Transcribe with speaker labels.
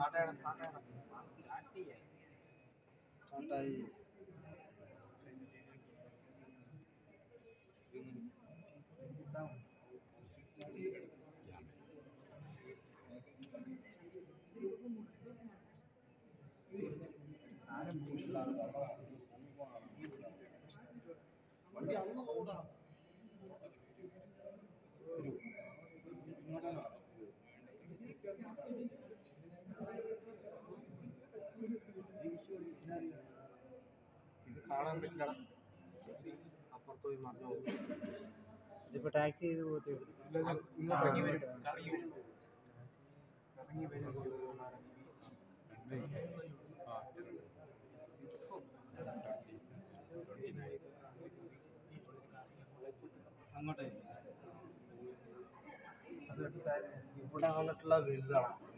Speaker 1: Start ചെയ്യണം start ചെയ്യണം സ്റ്റാർട്ടായി വണ്ടി അങ്ങ് പോടാ ഇത് കാണാൻ പറ്റില്ല അപ്പുറത്ത് പോയി മറിഞ്ഞു പോകും
Speaker 2: ഇതിപ്പോ ടാക്സി ചെയ്ത് പോകത്തേ
Speaker 1: ഇങ്ങോട്ട്
Speaker 2: ഇറങ്ങി
Speaker 1: വരും.
Speaker 2: അങ്ങോട്ടേ
Speaker 1: ഇവിടെ വന്നിട്ടുള്ള വലുതാണ്